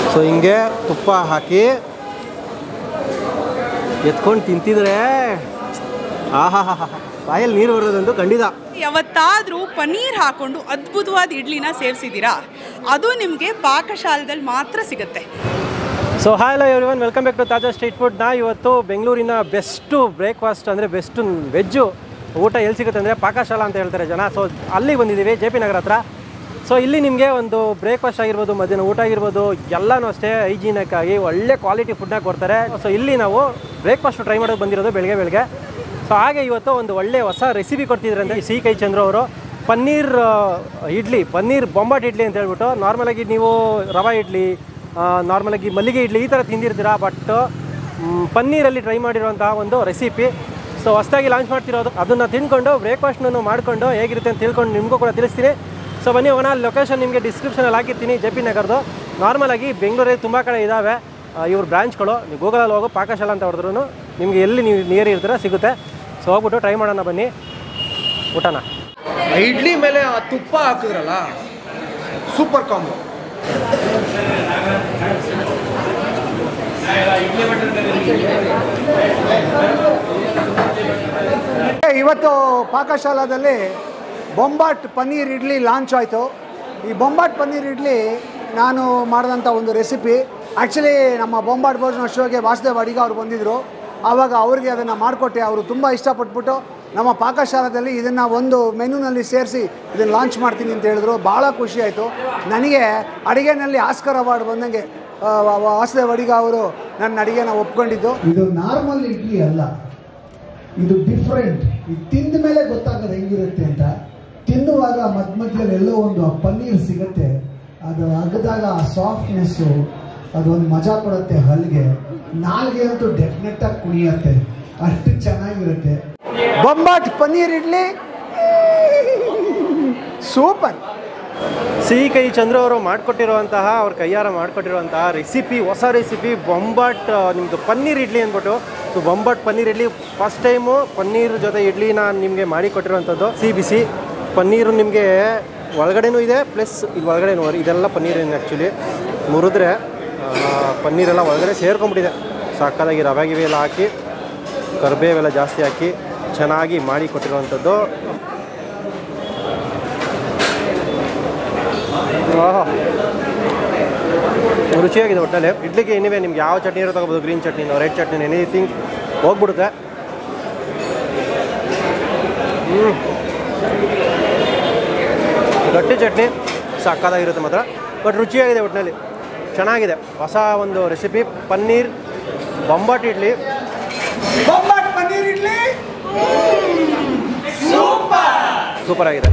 So ಹಿಂಗೆ ತುಪ್ಪ ಹಾಕಿ ಎತ್ಕೊಂಡು ತಿಂತಿದ್ರೆ ಆಹಾ ಹಾ ಬಾಯಲ್ಲಿ ನೀರು ಬರೋದಂತೂ ಖಂಡಿತ ಯಾವತ್ತಾದರೂ ಪನ್ನೀರ್ ಹಾಕೊಂಡು ಅದ್ಭುತವಾದ ಇಡ್ಲಿನ ಸೇವಿಸಿದ್ದೀರಾ ಅದು ನಿಮಗೆ ಪಾಕಶಾಲೆದಲ್ಲಿ ಮಾತ್ರ ಸಿಗುತ್ತೆ so hi hello every one welcome back to Taaza street food ನಾ ಇವತ್ತು ಬೆಂಗಳೂರಿನ ಬೆಸ್ಟು ಬ್ರೇಕ್ಫಾಸ್ಟ್ ಅಂದರೆ ಬೆಸ್ಟು ವೆಜ್ಜು ಊಟ ಎಲ್ಲಿ ಸಿಗುತ್ತೆ ಅಂದರೆ ಪಾಕಶಾಲಾ ಅಂತ ಹೇಳ್ತಾರೆ ಜನ ಸೊ ಅಲ್ಲಿಗೆ ಬಂದಿದ್ದೀವಿ ಜೆ ಪಿ ನಗರ ಹತ್ರ ಸೊ ಇಲ್ಲಿ ನಿಮಗೆ ಒಂದು ಬ್ರೇಕ್ಫಾಸ್ಟ್ ಆಗಿರ್ಬೋದು ಮಧ್ಯಾಹ್ನ ಊಟ ಆಗಿರ್ಬೋದು ಎಲ್ಲನೂ ಅಷ್ಟೇ ಹೈಜೀನಿಕ್ ಆಗಿ ಒಳ್ಳೆ ಕ್ವಾಲಿಟಿ ಫುಡ್ನ ಕೊಡ್ತಾರೆ ಸೊ ಇಲ್ಲಿ ನಾವು ಬ್ರೇಕ್ಫಾಸ್ಟ್ ಟ್ರೈ ಮಾಡೋದು ಬಂದಿರೋದು ಬೆಳಗ್ಗೆ ಬೆಳಗ್ಗೆ ಸೊ ಹಾಗೆ ಇವತ್ತು ಒಂದು ಒಳ್ಳೆ ಹೊಸ ರೆಸಿಪಿ ಕೊಡ್ತಿದ್ರು ಅಂದರೆ ಸಿ ಕೈ ಚಂದ್ರ ಅವರು ಪನ್ನೀರ್ ಆ, ಇಡ್ಲಿ ಪನ್ನೀರ್ ಬೊಂಬಾಟ್ ಇಡ್ಲಿ ಅಂತ ಹೇಳ್ಬಿಟ್ಟು ನಾರ್ಮಲಾಗಿ ನೀವು ರವಾ ಇಡ್ಲಿ ನಾರ್ಮಲಾಗಿ ಮಲ್ಲಿಗೆ ಇಡ್ಲಿ ಈ ಥರ ತಿಂದಿರ್ತೀರಾ ಬಟ್ ಪನ್ನೀರಲ್ಲಿ ಟ್ರೈ ಮಾಡಿರುವಂತಹ ಒಂದು ರೆಸಿಪಿ ಸೊ ಹೊಸದಾಗಿ ಲಾಂಚ್ ಮಾಡ್ತಿರೋದು ಅದನ್ನು ತಿನ್ಕೊಂಡು ಬ್ರೇಕ್ಫಾಸ್ಟ್ನೂ ಮಾಡಿಕೊಂಡು ಹೇಗಿರುತ್ತೆ ಅಂತ ತಿಳ್ಕೊಂಡು ನಿಮಗೂ ಕೂಡ ತಿಳಿಸ್ತೀನಿ ಸೊ ಬನ್ನಿ ಹೋಗೋಣ ಲೊಕೇಶನ್ ನಿಮಗೆ ಡಿಸ್ಕ್ರಿಪ್ಷನಲ್ಲಿ ಹಾಕಿರ್ತೀನಿ ಜೆ ಪಿ ನಗರದು ನಾರ್ಮಲಾಗಿ ಬೆಂಗಳೂರಲ್ಲಿ ತುಂಬ ಕಡೆ ಇದ್ದಾವೆ ಇವ್ರ ಬ್ರಾಂಚ್ಗಳು ನೀವು ಗೂಗಲಲ್ಲಿ ಹೋಗೋ ಪಾಕಶಾಲಾ ಅಂತ ಹೊಡೆದ್ರೂ ನಿಮಗೆ ಎಲ್ಲಿ ನೀವು ನಿಯರ್ ಇರ್ತೀರ ಸಿಗುತ್ತೆ ಸೊ ಹೋಗ್ಬಿಟ್ಟು ಟ್ರೈ ಮಾಡೋಣ ಬನ್ನಿ ಊಟನ ಇಡ್ಲಿ ಮೇಲೆ ಆ ತುಪ್ಪ ಹಾಕಿದ್ರಲ್ಲ ಸೂಪರ್ ಕಾಂಬೋ ಇವತ್ತು ಪಾಕಶಾಲಾದಲ್ಲಿ ಬೊಂಬಾಟ್ ಪನ್ನೀರ್ ಇಡ್ಲಿ ಲಾಂಚ್ ಆಯಿತು ಈ ಬೊಂಬಾಟ್ ಪನ್ನೀರ್ ಇಡ್ಲಿ ನಾನು ಮಾಡಿದಂಥ ಒಂದು ರೆಸಿಪಿ ಆ್ಯಕ್ಚುಲಿ ನಮ್ಮ ಬೊಂಬಾಟ್ ಭೋಜನ ಶೋಗೆ ವಾಸುದೇವ್ ಅಡಿಗ ಅವ್ರು ಬಂದಿದ್ದರು ಆವಾಗ ಅವ್ರಿಗೆ ಅದನ್ನು ಮಾಡಿಕೊಟ್ಟೆ ಅವರು ತುಂಬ ಇಷ್ಟಪಟ್ಬಿಟ್ಟು ನಮ್ಮ ಪಾಕಶಾಲಾದಲ್ಲಿ ಇದನ್ನು ಒಂದು ಮೆನುನಲ್ಲಿ ಸೇರಿಸಿ ಇದನ್ನು ಲಾಂಚ್ ಮಾಡ್ತೀನಿ ಅಂತ ಹೇಳಿದ್ರು ಭಾಳ ಖುಷಿ ಆಯಿತು ನನಗೆ ಅಡುಗೆನಲ್ಲಿ ಆಸ್ಕರ್ ಅವಾರ್ಡ್ ಬಂದಂಗೆ ಆ, ವ- ವ- ವಾಸುದೇವ್ ಅಡಿಗ ಅವರು ನನ್ನ ಅಡುಗೆನ ಒಪ್ಕೊಂಡಿದ್ದು ಇದು ನಾರ್ಮಲ್ ಇಡ್ಲಿ ಅಲ್ಲ ಇದು ಡಿಫ್ರೆಂಟ್ ಇದು ತಿಂದ ಮೇಲೆ ಗೊತ್ತಾಗೋದು ಹೆಂಗಿರುತ್ತೆ ಅಂತ ತಿನ್ನುವಾಗ ಮಧ್ಯ ಮಧ್ಯದಲ್ಲಿ ಎಲ್ಲೋ ಒಂದು ಆ ಪನ್ನೀರ್ ಸಿಗುತ್ತೆ ಅದು ಅಗದಾಗ ಆ ಸಾಫ್ಟ್ನೆಸ್ಸು ಅದೊಂದು ಮಜಾ ಕೊಡುತ್ತೆ ಹಲ್ಗೆ ನಾಲ್ಗೆ ಅಂತೂ ಡೆಫಿನೆಟ್ ಆಗಿ ಕುಣಿಯತ್ತೆ ಅಷ್ಟು ಚೆನ್ನಾಗಿರುತ್ತೆ ಬೊಂಬಾಟ್ ಪನ್ನೀರ್ ಇಡ್ಲಿ ಸೂಪರ್ ಸಿಹಿ ಕೈ ಚಂದ್ರ ಅವರು ಮಾಡಿಕೊಟ್ಟಿರುವಂತಹ ಅವ್ರ ಕೈಯಾರ ಮಾಡಿಕೊಟ್ಟಿರುವಂತಹ ರೆಸಿಪಿ ಹೊಸ ರೆಸಿಪಿ ಬೊಂಬಾಟ್ ನಿಮ್ಮದು ಪನ್ನೀರ್ ಇಡ್ಲಿ ಅಂದ್ಬಿಟ್ಟು ಸೊ ಬೊಂಬಾಟ್ ಪನ್ನೀರ್ ಇಡ್ಲಿ ಫಸ್ಟ್ ಟೈಮು ಪನ್ನೀರ್ ಜೊತೆ ಇಡ್ಲಿನ ನಿಮಗೆ ಮಾಡಿ ಕೊಟ್ಟಿರುವಂಥದ್ದು ಸಿಹಿ ಬಿಸಿ ಪನ್ನೀರು ನಿಮಗೆ ಒಳಗಡೆನೂ ಇದೆ ಪ್ಲಸ್ ಇಲ್ಲಿ ಒಳಗಡೆನೂ ಇದೆಲ್ಲ ಪನ್ನೀರ್ ಆ್ಯಕ್ಚುಲಿ ಮುರಿದ್ರೆ ಆ, ಪನ್ನೀರೆಲ್ಲ ಒಳಗಡೆ ಸೇರ್ಕೊಂಡ್ಬಿಟ್ಟಿದೆ ಸಕ್ಕದಾಗಿ ರವೆ ಗಿವೆ ಎಲ್ಲ ಹಾಕಿ ಕರಿಬೇವೆಲ್ಲ ಜಾಸ್ತಿ ಹಾಕಿ ಚೆನ್ನಾಗಿ ಮಾಡಿ ಕೊಟ್ಟಿರುವಂಥದ್ದು ಆಹಾ. ರುಚಿಯಾಗಿದೆ ಒಟ್ಟಲ್ಲಿ ಇಡ್ಲಿಗೆ ಏನಿವೆ ನಿಮ್ಗೆ ಯಾವ ಚಟ್ನಿ ಇರೋ ತಗೋಬೋದು ಗ್ರೀನ್ ಚಟ್ನಿನೋ ರೆಡ್ ಚಟ್ನಿ ಎನಿಥಿಂಗ್ ಹೋಗ್ಬಿಡುತ್ತೆ ಹ್ಮ್. ಗಟ್ಟಿ ಚಟ್ನಿ ಸಕ್ಕದಾಗಿರುತ್ತೆ ಮಾತ್ರ ಬಟ್ ರುಚಿಯಾಗಿದೆ ಒಟ್ಟಿನಲ್ಲಿ ಚೆನ್ನಾಗಿದೆ ಹೊಸ ಒಂದು ರೆಸಿಪಿ ಪನ್ನೀರ್ ಬೊಂಬಾಟ್ ಇಡ್ಲಿ ಬೊಂಬಾಟ್ ಪನ್ನೀರ್ ಇಡ್ಲಿ ಸೂಪರ್ ಆಗಿದೆ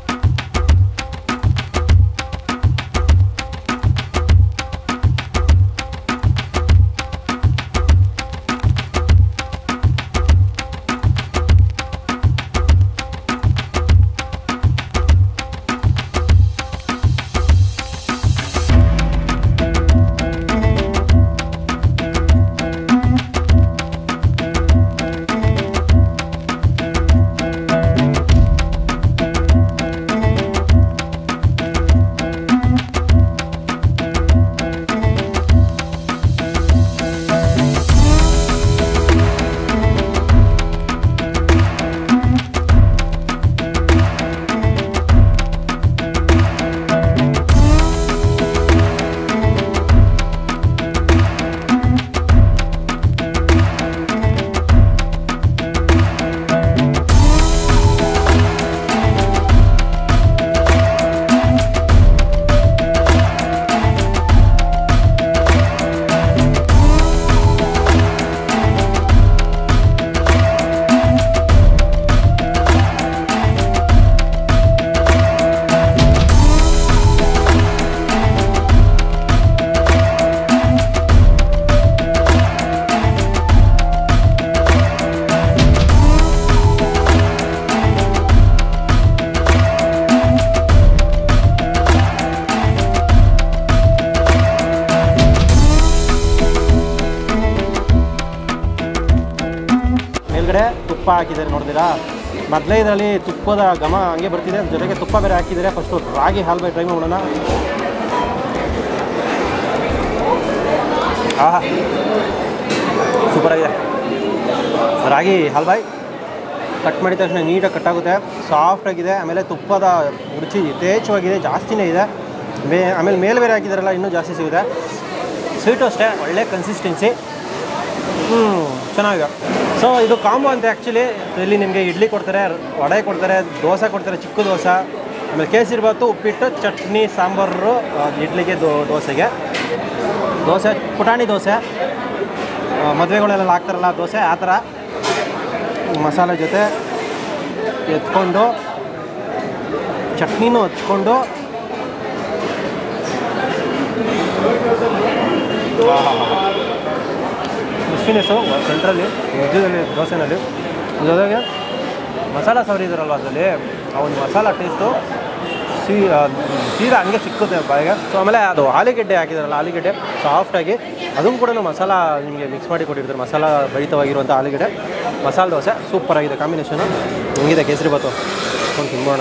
ಮೇಲ್ಗಡೆ ತುಪ್ಪ ಹಾಕಿದ್ದಾರೆ ನೋಡಿದಿರಾ ಮೊದಲೇ ಇದರಲ್ಲಿ ತುಪ್ಪದ ಘಮ ಹಂಗೆ ಬರ್ತಿದೆ ಅದ್ರ ಜೊತೆಗೆ ತುಪ್ಪ ಬೇರೆ ಹಾಕಿದ್ದಾರೆ ಫಸ್ಟು ರಾಗಿ ಹಾಲು ಬೇರೆ ಟ್ರೈ ಮಾಡೋಣ ಆಹಾ ಸೂಪರಾಗಿದೆ ರಾಗಿ ಹಲ್ವಾಯ್ ಕಟ್ ಮಾಡಿದ ತಕ್ಷಣ ನೀಟಾಗಿ ಕಟ್ಟಾಗುತ್ತೆ ಸಾಫ್ಟಾಗಿದೆ ಆಮೇಲೆ ತುಪ್ಪದ ರುಚಿ ಯಥೇಚ್ಛವಾಗಿದೆ ಜಾಸ್ತಿನೇ ಇದೆ ಮೇ ಆಮೇಲೆ ಮೇಲೆ ಬೇರೆ ಹಾಕಿದಾರಲ್ಲ ಇನ್ನೂ ಜಾಸ್ತಿ ಸಿಗುತ್ತೆ ಸ್ವೀಟು ಅಷ್ಟೇ ಒಳ್ಳೆ ಕನ್ಸಿಸ್ಟೆನ್ಸಿ ಹ್ಞೂ ಚೆನ್ನಾಗಿದೆ ಸೊ ಇದು ಕಾಂಬೋ ಅಂತ ಆ್ಯಕ್ಚುಲಿ ಇಲ್ಲಿ ನಿಮಗೆ ಇಡ್ಲಿ ಕೊಡ್ತಾರೆ ವಡೆ ಕೊಡ್ತಾರೆ ದೋಸೆ ಕೊಡ್ತಾರೆ ಚಿಕ್ಕ ದೋಸೆ ಆಮೇಲೆ ಕೇಸರಿ ಬಾತು ಉಪ್ಪಿಟ್ಟು ಚಟ್ನಿ ಸಾಂಬಾರು ಆ, ಇಡ್ಲಿಗೆ ದೋ ದೋಸೆಗೆ ದೋಸೆ ಪುಟಾಣಿ ದೋಸೆ ಆ, ಮದುವೆಗಳೆಲ್ಲ ಹಾಕ್ತಾರಲ್ಲ ದೋಸೆ ಆ ಥರ ಮಸಾಲೆ ಜೊತೆ ಎತ್ಕೊಂಡು ಚಟ್ನಿನೂ ಹಚ್ಕೊಂಡು ಕ್ರಿಸ್ಪಿನೆಸ್ಸು ಸೆಂಟ್ರಲ್ಲಿ ಮಧ್ಯದಲ್ಲಿ ದೋಸೆನಲ್ಲಿ ಜೊತೆಗೆ ಮಸಾಲ ಸವರಿದಾರಲ್ವ ಅದರಲ್ಲಿ ಆ ಒಂದು ಮಸಾಲ ಟೇಸ್ಟು ಸೀ ಆ, ಸೀದಾ ಹಂಗೆ ಸಿಕ್ಕುತ್ತೆ ಬಾಯಿಗೆ ಸೊ ಆಮೇಲೆ ಅದು ಆಲೂಗೆಡ್ಡೆ ಹಾಕಿದಾರಲ್ಲ ಆಲೂಗೆಡ್ಡೆ ಸಾಫ್ಟಾಗಿ ಅದನ್ನು ಕೂಡ ಮಸಾಲ ನಿಮಗೆ ಮಿಕ್ಸ್ ಮಾಡಿ ಕೊಟ್ಟಿರ್ತಾರೆ ಮಸಾಲ ಭರಿತವಾಗಿರುವಂಥ ಆಲೂಗೆಡ್ಡೆ ಮಸಾಲೆ ದೋಸೆ ಸೂಪರಾಗಿದೆ ಕಾಂಬಿನೇಷನು ಹೆಂಗಿದೆ ಕೇಸರಿ ಬಾತು ಎತ್ಕೊಂಡು ತಿನ್ಬೋಣ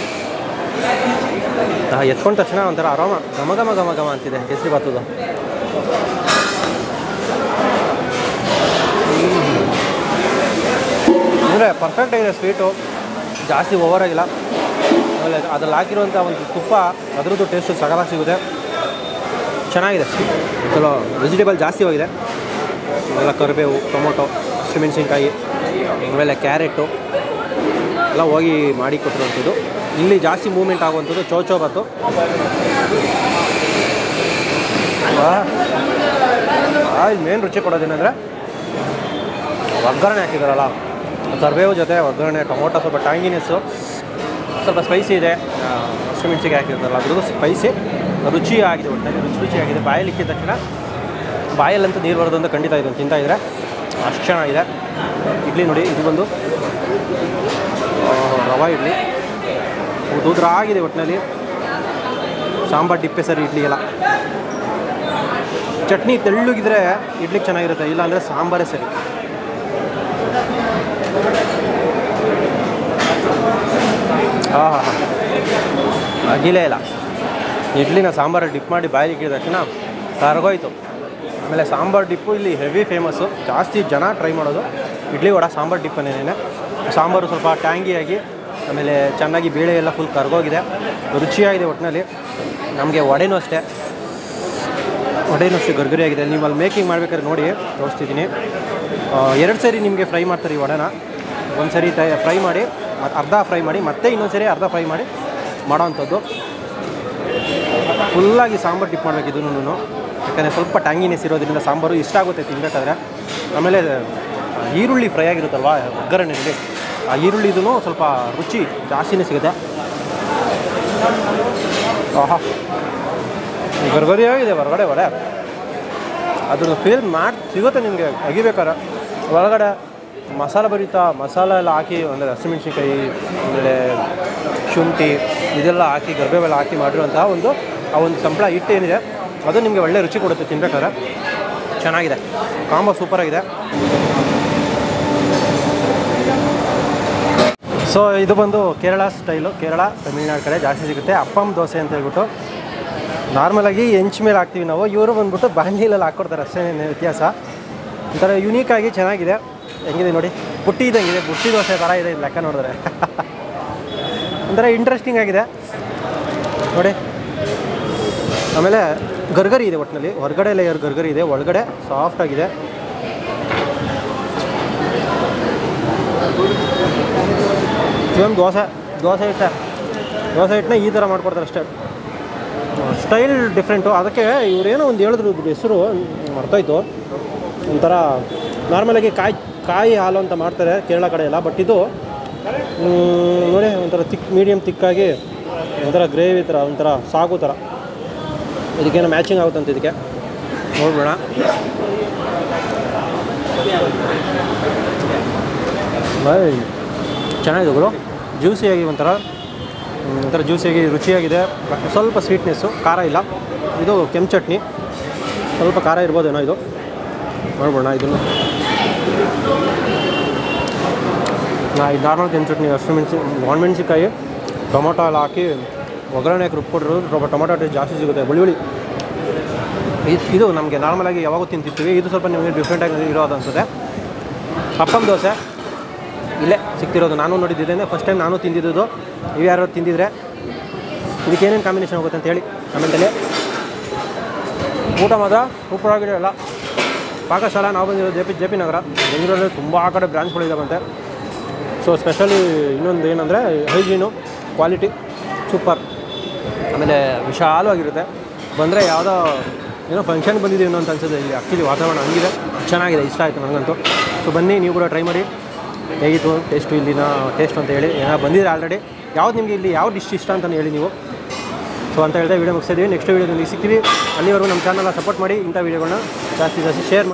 ಆ, ಎತ್ಕೊಂಡ ತಕ್ಷಣ ಒಂಥರ ಆರಾಮ ಘಮ ಘಮ ಘಮ ಘಮ ಅಂತಿದೆ ಕೇಸರಿ ಬಾತುದು ಅಂದರೆ ಪರ್ಫೆಕ್ಟ್ ಆಗಿದೆ ಸ್ವೀಟು ಜಾಸ್ತಿ ಓವರ್ ಆಗಿಲ್ಲ ಆಮೇಲೆ ಅದ್ರಲ್ಲಿ ಹಾಕಿರುವಂಥ ಒಂದು ತುಪ್ಪ ಅದರದ್ದು ಟೇಸ್ಟು ಸಗಲಾಗಿ ಸಿಗುತ್ತೆ ಚೆನ್ನಾಗಿದೆ ಚಲೋ ವೆಜಿಟೇಬಲ್ ಜಾಸ್ತಿ ಹೋಗಿದೆ ಆಮೇಲೆ ಕರಿಬೇವು ಟೊಮೊಟೊ ಹಸಿಮೆಣಸಿನ್ಕಾಯಿ ಆಮೇಲೆ ಕ್ಯಾರೆಟು ಎಲ್ಲ ಹೋಗಿ ಮಾಡಿ ಕೊಟ್ಟಿರುವಂಥದ್ದು ಇಲ್ಲಿ ಜಾಸ್ತಿ ಮೂವ್ಮೆಂಟ್ ಆಗುವಂಥದ್ದು ಚೌಚೌ ಬಾತು ಇಲ್ಲಿ ಮೇನ್ ರುಚಿ ಕೊಡೋದೇನೆಂದರೆ ಒಗ್ಗರಣೆ ಹಾಕಿದಾರಲ್ಲ ಕರಿಬೇವು ಜೊತೆ ಒಗ್ಗರಣೆ ಟೊಮೊಟೊ ಸ್ವಲ್ಪ ಟ್ಯಾಂಗಿನೆಸ್ಸು ಸ್ವಲ್ಪ ಸ್ಪೈಸಿ ಇದೆ ಆ, ಹಸಿಮೆಣಸಿಗೆ ಹಾಕಿರ್ತಾರಲ್ಲ ಅದ್ರದ್ದು ಸ್ಪೈಸಿ ರುಚಿ ಆಗಿದೆ ಒಟ್ಟಿನಲ್ಲಿ ರುಚಿ ರುಚಿ ಆಗಿದೆ ಬಾಯಲ್ಲಿ ಇಕ್ಕಿದ ತಕ್ಷಣ ಬಾಯಲ್ಲಂತೂ ನೀರು ಬರೋದು ಅಂತ ಖಂಡಿತ ಇದು ತಿಂತಾ ಇದ್ರೆ ಅಷ್ಟು ಚೆನ್ನಾಗಿದೆ ಇಡ್ಲಿ ನೋಡಿ ಇದು ಬಂದು ಆ, ರವಾ ಇಡ್ಲಿ ಉದುದ್ರ ಆಗಿದೆ ಒಟ್ಟಿನಲ್ಲಿ ಸಾಂಬಾರ್ ಡಿಪ್ಪೆ ಸರಿ ಇಡ್ಲಿ ಎಲ್ಲ ಚಟ್ನಿ ತೆಳ್ಳಗಿದ್ರೆ ಇಡ್ಲಿಗೆ ಚೆನ್ನಾಗಿರುತ್ತೆ ಇಲ್ಲಾಂದರೆ ಸಾಂಬಾರೇ ಸರಿ ಹಾಂ ಹಾಂ ಹಾಂ ಅಗಿಲೇ ಇಲ್ಲ ಇಡ್ಲಿನ ಸಾಂಬಾರಲ್ಲಿ ಡಿಪ್ ಮಾಡಿ ಬಾಯಿಗೆ ಇಕ್ಕಿದ ತಕ್ಷಣ ಕರಗೋಯ್ತು ಆಮೇಲೆ ಸಾಂಬಾರು ಡಿಪ್ಪು ಇಲ್ಲಿ ಹೆವಿ ಫೇಮಸ್ಸು ಜಾಸ್ತಿ ಜನ ಟ್ರೈ ಮಾಡೋದು ಇಡ್ಲಿ ವಡ ಸಾಂಬಾರು ಡಿಪ್ಪನೇನೆ ಸಾಂಬಾರು ಸ್ವಲ್ಪ ಟ್ಯಾಂಗಿಯಾಗಿ ಆಮೇಲೆ ಚೆನ್ನಾಗಿ ಬೇಳೆ ಎಲ್ಲ ಫುಲ್ ಕರ್ಗೋಗಿದೆ ರುಚಿಯಾಗಿದೆ ಒಟ್ಟಿನಲ್ಲಿ ನಮಗೆ ವಡೆನೂ ಅಷ್ಟೇ ವಡೆನೂ ಅಷ್ಟೇ ಗರ್ಗರಿಯಾಗಿದೆ ನೀವು ಅಲ್ಲಿ ಮೇಕಿಂಗ್ ಮಾಡ್ಬೇಕಾದ್ರೆ ನೋಡಿ ತೋರಿಸ್ತಿದ್ದೀನಿ ಎರಡು ಸರಿ ನಿಮಗೆ ಫ್ರೈ ಮಾಡ್ತಾರೆ ಈ ವಡೆನ ಒಂದು ಸರಿ ತಯ ಫ್ರೈ ಮಾಡಿ ಮತ್ತು ಅರ್ಧ ಫ್ರೈ ಮಾಡಿ ಮತ್ತೆ ಇನ್ನೊಂದು ಸರಿ ಅರ್ಧ ಫ್ರೈ ಮಾಡಿ ಮಾಡೋವಂಥದ್ದು ಫುಲ್ಲಾಗಿ ಸಾಂಬಾರು ಡಿಪ್ ಮಾಡಬೇಕು ಇದನ್ನು ಯಾಕಂದರೆ ಸ್ವಲ್ಪ ಟ್ಯಾಂಗಿನೆಸ್ ಇರೋದ್ರಿಂದ ಸಾಂಬಾರು ಇಷ್ಟ ಆಗುತ್ತೆ ತಿನ್ನಬೇಕಾದ್ರೆ ಆಮೇಲೆ ಈರುಳ್ಳಿ ಫ್ರೈ ಆಗಿರುತ್ತಲ್ವ ಒಗ್ಗರಣೆಯಲ್ಲಿ ಆ ಈರುಳ್ಳಿದೂ ಸ್ವಲ್ಪ ರುಚಿ ಜಾಸ್ತಿನೇ ಸಿಗುತ್ತೆ ಆಹಾ ಗರ್ಗರಿಯಾಗಿದೆ ಹೊರಗಡೆ ವಡೆ ಅದ್ರದ್ದು ಫೀಲ್ ಮಾಡಿ ಸಿಗುತ್ತೆ ನಿಮಗೆ ಅಗಿಬೇಕಾರೆ ಒಳಗಡೆ ಮಸಾಲೆ ಭರಿತ ಮಸಾಲೆ ಎಲ್ಲ ಹಾಕಿ ಅಂದರೆ ಹಸಿಮೆಣ್ಸಿನ್ಕಾಯಿ ಆಮೇಲೆ ಶುಂಠಿ ಇದೆಲ್ಲ ಹಾಕಿ ಗರ್ಬೇವೆಲ್ಲ ಹಾಕಿ ಮಾಡಿರುವಂತಹ ಒಂದು ಆ ಒಂದು ಸಂಬಳ ಹಿಟ್ಟು ಏನಿದೆ ಅದು ನಿಮಗೆ ಒಳ್ಳೆ ರುಚಿ ಕೊಡುತ್ತೆ ತಿನ್ಬೇಕಾದ್ರೆ ಚೆನ್ನಾಗಿದೆ ಕಾಂಬೋ ಸೂಪರಾಗಿದೆ ಸೊ ಇದು ಬಂದು ಕೇರಳ ಸ್ಟೈಲು ಕೇರಳ ತಮಿಳ್ನಾಡು ಕಡೆ ಜಾಸ್ತಿ ಸಿಗುತ್ತೆ ಅಪ್ಪಮ್ ದೋಸೆ ಅಂತ ಹೇಳ್ಬಿಟ್ಟು ನಾರ್ಮಲಾಗಿ ಹೆಂಚ್ ಮೇಲೆ ಹಾಕ್ತೀವಿ ನಾವು ಇವರು ಬಂದ್ಬಿಟ್ಟು ಬಾಂಡ್ಲಿಯಲ್ಲಿ ಹಾಕ್ಕೊಡ್ತಾರೆ ಅಷ್ಟೇ ವ್ಯತ್ಯಾಸ ಒಂಥರ ಯುನೀಕಾಗಿ ಚೆನ್ನಾಗಿದೆ ಹೆಂಗಿದೆ ನೋಡಿ ಬುಟ್ಟಿ ಇದ್ದಂಗಿದೆ ಬುಟ್ಟಿ ದೋಸೆ ಥರ ಇದೆ ಇದು ಲೆಕ್ಕ ನೋಡಿದ್ರೆ ಒಂಥರ ಇಂಟ್ರೆಸ್ಟಿಂಗ್ ಆಗಿದೆ ನೋಡಿ ಆಮೇಲೆ ಗರ್ಗರಿ ಇದೆ ಒಟ್ಟಿನಲ್ಲಿ ಹೊರಗಡೆ ಲೇಯರ್ ಗರ್ಗರಿ ಇದೆ ಒಳಗಡೆ ಸಾಫ್ಟ್ ಆಗಿದೆ ಇದೊಂದು ದೋಸೆ ದೋಸೆ ಹಿಟ್ಟೆ ದೋಸೆ ಹಿಟ್ಟನ್ನ ಈ ಥರ ಮಾಡ್ಕೊಡ್ತಾರೆ ಅಷ್ಟೇ ಸ್ಟೈಲ್ ಡಿಫ್ರೆಂಟು ಅದಕ್ಕೆ ಇವರೇನೋ ಒಂದು ಹೇಳಿದ್ರು ಇದ್ರ ಹೆಸರು ಮರ್ತೋಯ್ತು ಒಂಥರ ನಾರ್ಮಲಾಗಿ ಕಾಯಿ ಕಾಯಿ ಹಾಲು ಅಂತ ಮಾಡ್ತಾರೆ ಕೇರಳ ಕಡೆ ಎಲ್ಲ ಬಟ್ ಇದು ಮ್, ನೋಡಿ ಒಂಥರ ತಿಕ್ ಮೀಡಿಯಮ್ ತಿಕ್ಕಾಗಿ ಒಂಥರ ಗ್ರೇವಿ ಥರ ಒಂಥರ ಸಾಗು ಥರ ಇದಕ್ಕೇನೋ ಮ್ಯಾಚಿಂಗ್ ಆಗುತ್ತಂತ ಇದಕ್ಕೆ ನೋಡ್ಬೇಡ ಬಾಯ್ ಚೆನ್ನಾಗಿದೆ ಗುರು ಜ್ಯೂಸಿಯಾಗಿ ಒಂಥರ ಹ್ಮ್, ಒಂಥರ ಜ್ಯೂಸಿಯಾಗಿ ರುಚಿಯಾಗಿದೆ ಬ- ಸ್ವಲ್ಪ ಸ್ವೀಟ್ನೆಸ್ಸು ಖಾರ ಇಲ್ಲ ಇದು ಕೆಂಪು ಚಟ್ನಿ ಸ್ವಲ್ಪ ಖಾರ ಇರ್ಬೋದೇನೋ ಇದು ನೋಡ್ಬೋಣ ಇದನ್ನು ನಾ ಇದು ನಾರ್ಮಲ್ ಕೆಂಪು ಚಟ್ನಿ ಹಸಿಮೆಣಸಿ ಒಣಮೆಣ್ಸಿನ್ಕಾಯಿ ಟೊಮೊಟೊ ಎಲ್ಲ ಹಾಕಿ ಒಗ್ಗರಣೆ ರುಬ್ಕೊಟ್ಟಿರೋದು ಸ್ವಲ್ಪ ಟೊಮೊಟೊ ಟೇಸ್ಟ್ ಜಾಸ್ತಿ ಸಿಗುತ್ತೆ ಬೆಳ್ಳುಳ್ಳಿ ಇದ್- ಇದು ನಮಗೆ ನಾರ್ಮಲಾಗಿ ಯಾವಾಗೂ ತಿಂತಿರ್ತೀವಿ ಇದು ಸ್ವಲ್ಪ ನಿಮಗೆ ಡಿಫ್ರೆಂಟಾಗಿ ಇರೋದು ಅನ್ಸುತ್ತೆ ಅಪ್ಪಂ ದೋಸೆ ಇಲ್ಲೇ ಸಿಗ್ತಿರೋದು ನಾನು ನೋಡಿದ್ದಿದ್ದೇನೆ ಫಸ್ಟ್ ಟೈಮ್ ನಾನು ತಿಂದಿದ್ದು ನೀವು ಯಾರು ತಿಂದಿದ್ರೆ ಇದಕ್ಕೆ ಏನೇನು ಕಾಂಬಿನೇಷನ್ ಹೋಗುತ್ತೆ ಅಂತ ಹೇಳಿ ಕಮೆಂಟಲ್ಲಿ ಊಟ ಮಾತ್ರ ಸೂಪರ್ ಆಗಿದೆ ಎಲ್ಲ ಪಾಕಶಾಲಾ ನಾವು ಬಂದಿರೋದು J P J P Nagar ಬೆಂಗಳೂರಲ್ಲಿ ತುಂಬ ಆ ಕಡೆ ಬ್ರಾಂಚ್ಗಳಿದಾವಂತೆ ಸೊ ಸ್ಪೆಷಲಿ ಇನ್ನೊಂದು ಏನಂದರೆ ಹೈಜೀನು ಕ್ವಾಲಿಟಿ ಸೂಪರ್ ಆಮೇಲೆ ವಿಶಾಲವಾಗಿರುತ್ತೆ ಬಂದರೆ ಯಾವುದೋ ಏನೋ ಫಂಕ್ಷನ್ ಬಂದಿದ್ದೀವಿ ಅನ್ನೋ ಅಂತ ಅನ್ಸುತ್ತೆ ಇಲ್ಲಿ ಆ್ಯಕ್ಚುಲಿ ವಾತಾವರಣ ಹಂಗಿದೆ ಚೆನ್ನಾಗಿದೆ ಇಷ್ಟ ಆಯಿತು ನನಗಂತೂ ಸೊ ಬನ್ನಿ ನೀವು ಕೂಡ ಟ್ರೈ ಮಾಡಿ ಹೇಗಿತ್ತು ಟೇಸ್ಟು ಇಲ್ಲಿನ ಟೇಸ್ಟ್ ಅಂತ ಹೇಳಿ ಏನೋ ಬಂದಿದೆ ಆಲ್ರೆಡಿ ಯಾವ್ದು ನಿಮಗೆ ಇಲ್ಲಿ ಯಾವ ಡಿಶ್ ಇಷ್ಟ ಅಂತ ಹೇಳಿ ನೀವು ಸೊ ಅಂತ ಹೇಳ್ತಾ ವೀಡಿಯೋ ಮುಗಿಸ್ತಿದ್ದೀವಿ ನೆಕ್ಸ್ಟ್ ವೀಡಿಯೋದಲ್ಲಿ ಸಿಗ್ತೀವಿ ಅಲ್ಲಿವರೆಗೂ ನಮ್ಮ ಚಾನಲ್ನ ಸಪೋರ್ಟ್ ಮಾಡಿ ಇಂಥ ವೀಡಿಯೋಗಳನ್ನ ಜಾಸ್ತಿ ಜಾಸ್ತಿ ಶೇರ್ ಮಾಡಿ